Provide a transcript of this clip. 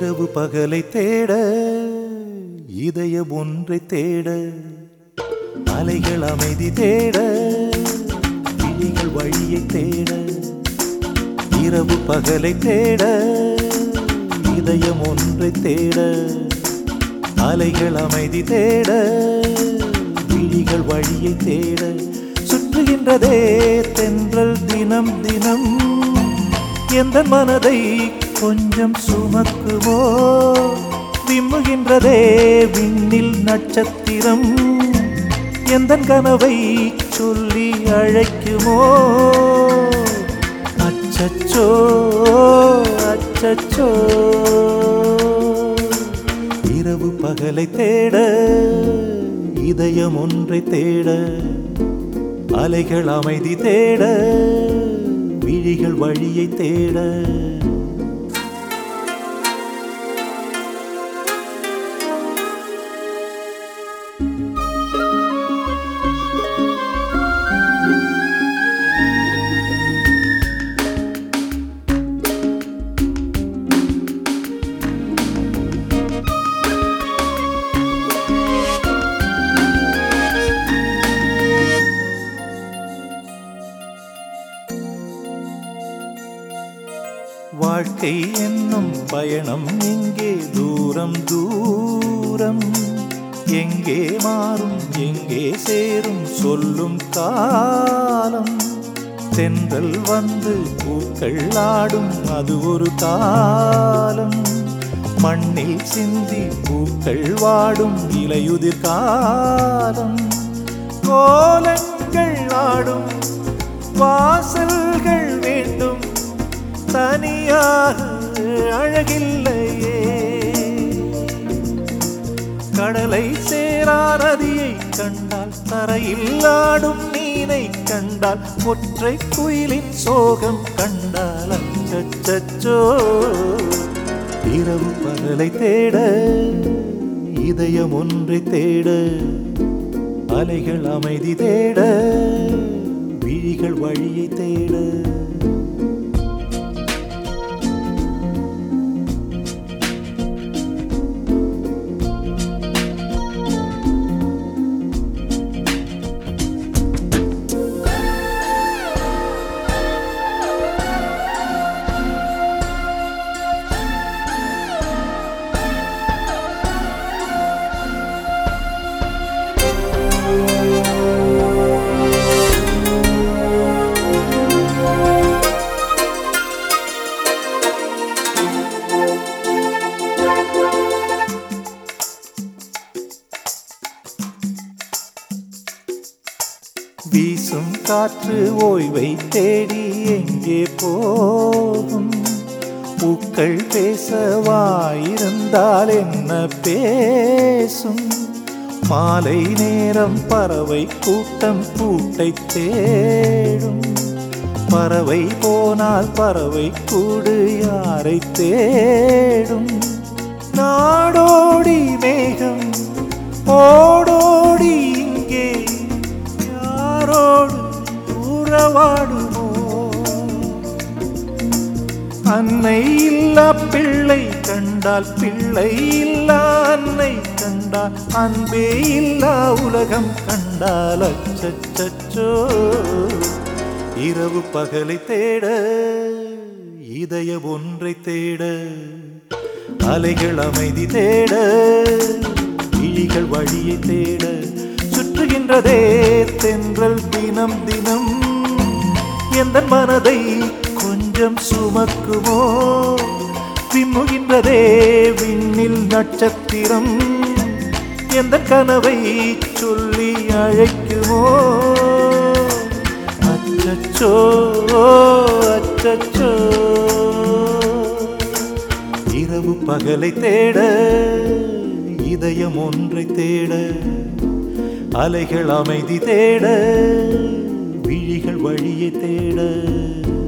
இரவு பகலை தேட இதயம் ஒன்றை தேட அலைகள் அமைதி தேட விழிகள் வழியை தேட இரவு பகலை தேட இதயம் ஒன்றை தேட அலைகள் அமைதி தேட விழிகள் வழியை தேட சுற்றுகின்றதே தென்றல் தினம் தினம் எந்த மனதை கொஞ்சம் சுமக்குமோ விம்முகின்றதே விண்ணில் நட்சத்திரம் எந்த கனவை சொல்லி அழைக்குமோ அச்சச்சோ அச்சச்சோ இரவு பகலை தேட இதயம் ஒன்றை தேட அலைகள் அமைதி தேட விழிகள் வழியை தேட வாழ்க்கை என்னும் பயணம் எங்கே தூரம் தூரம் எங்கே மாறும் எங்கே சேரும் சொல்லும் காலம் தென்றல் வந்து பூக்கள் ஆடும் அது ஒரு காலம் மண்ணில் சிந்தி பூக்கள் வாடும் இலையுதிர் காலம் கோலங்கள் ஆடும் வாசல்கள் வேண்டும் தனியாக அழகில்லையே கடலை சேரா நதியை கண்டால் தரையில் ஆடும் மீனை கண்டால் ஒற்றை குயிலின் சோகம் கண்டால் அச்சச்சோ இரவு பகலை தேட இதயம் ஒன்றை தேட அலைகள் அமைதி தேட விழிகள் வழியை தேட வீசும் காற்று ஓய்வை தேடி எங்கே போகும் பூக்கள் பேசவாயிருந்தால் என்ன பேசும் மாலை நேரம் பறவை கூட்டம் கூட்டை தேடும் பறவை போனால் பறவை கூடு யாரை தேடும் நாடோடி மேகம் ஓடோடி இங்கே யாரோடு உறவாடுமோ அன்னை இல்லா பிள்ளை கண்டால் பிள்ளை இல்லா அன்னை கண்டால் அன்பே இல்லா உலகம் கண்டால் அச்சச்சோ இரவு பகலை தேட இதயம் ஒன்றை தேட அலைகள் அமைதி தேட விழிகள் வழியை தேட சுற்றுகின்றதே தென்றல் தினம் தினம் எந்த மனதை கொஞ்சம் சுமக்குமோ விம்முகின்றதே விண்ணில் நட்சத்திரம் எந்த கனவை சொல்லி அழைக்குமோ அச்சச்சோ அச்சச்சோ இரவு பகலை தேட இதயம் ஒன்றை தேட அலைகள் அமைதி தேட விழிகள் வழியை தேட